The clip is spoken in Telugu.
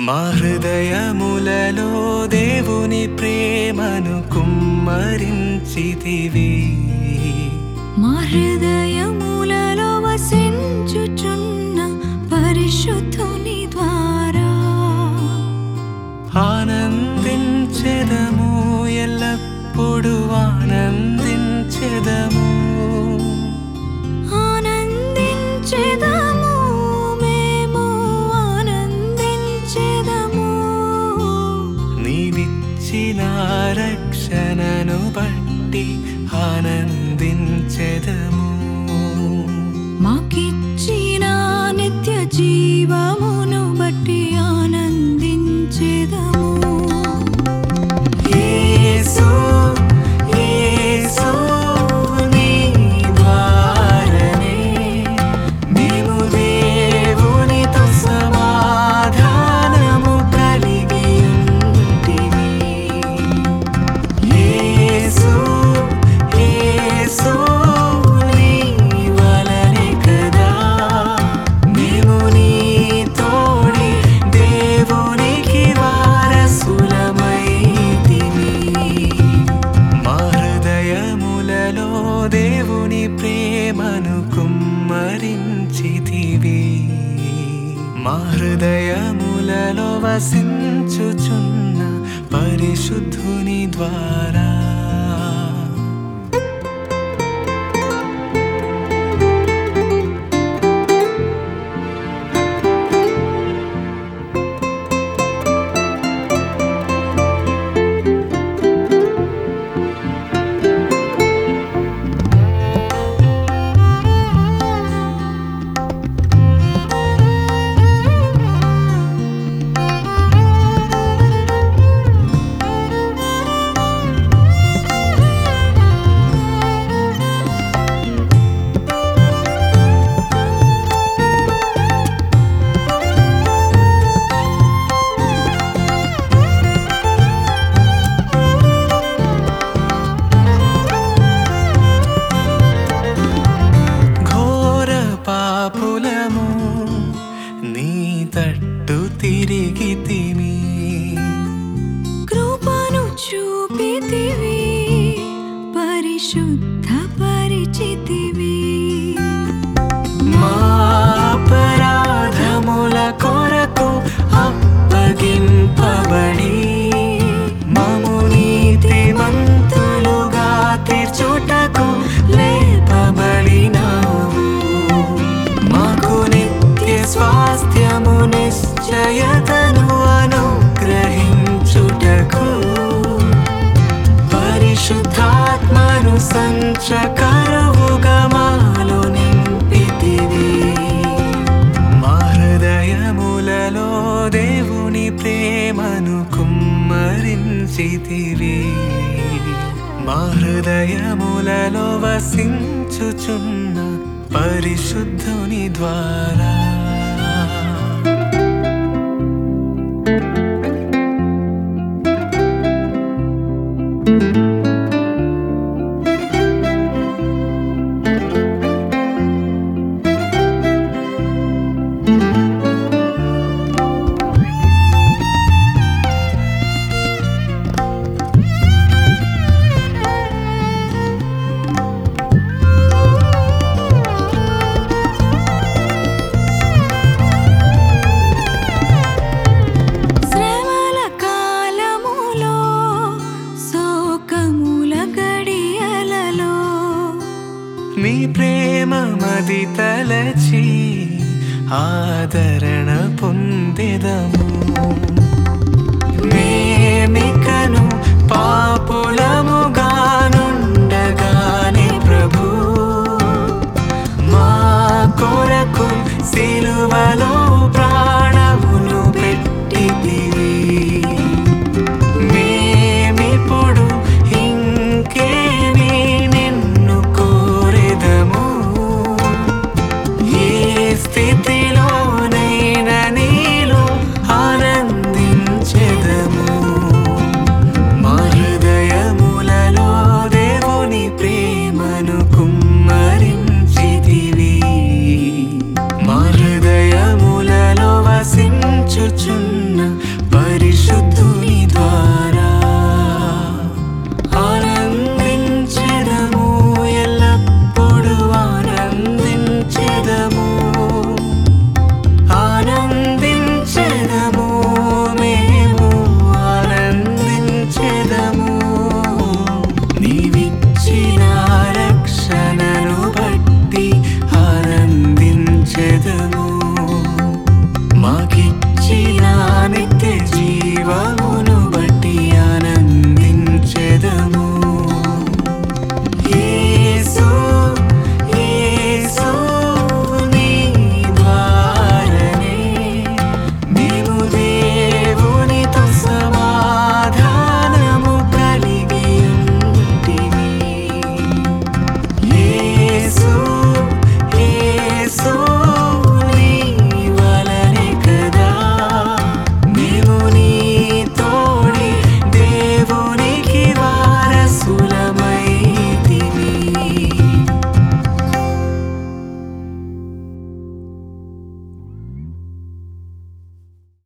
మా హృదయములలో దేవుని ప్రేమను కుమ్మరించితివి మా హృదయములలో వసించుచున్న పరిశుద్ధుని ద్వారా ఆనందించెదము ఎల్లప్పుడు ఆనందించెదము ఆనందించెదము మేము ఆనందించెదము నీవిచ్చిన రక్షణను బట్టి ఆనందించెదము మాకిచ్చిన నిత్య జీవమును బట్టి ఆనందించెదము యేసు యేసు నీ ద్వారానే మేము దేవునితో సమాధానము కలిగి ఉంటిమి యేసు యేసు నీ వలనే కదా మేము నీ తోడి దేవునికి వారసులమైతిమి మా హృదయములలో దేవుని ప్రేమను కుమ్మరించితివి మా హృదయములలో వసించుచున్న పరిశుద్ధుని ద్వారా ఘోర పాపులము నీ తట్టు తిరిగి తిమి కృపను చూపితివి పరిశుద్ధ పరిచితివి మా అపరాధముల కొరకు అప్పగింపబడి మము నీతిమంతులుగా తీర్చుటకు లేపబడినావు మాకు నిత్య స్వాస్థ్యము నిశ్చయతను అనుగ్రహించుటకు పరిశుద్ధాత్మను సంచకరువుగా మాలో నింపితివి మా హృదయములలో దేవుని ప్రేమను కుమ్మరించితివి మా హృదయములలో వసించుచున్న పరిశుద్ధుని ద్వారా శ్రమల కాలములో శోకముల గడియలలో మీ ప్రేమ మది తలచి ఆదరణ పొందెదము మేమికను పాపుల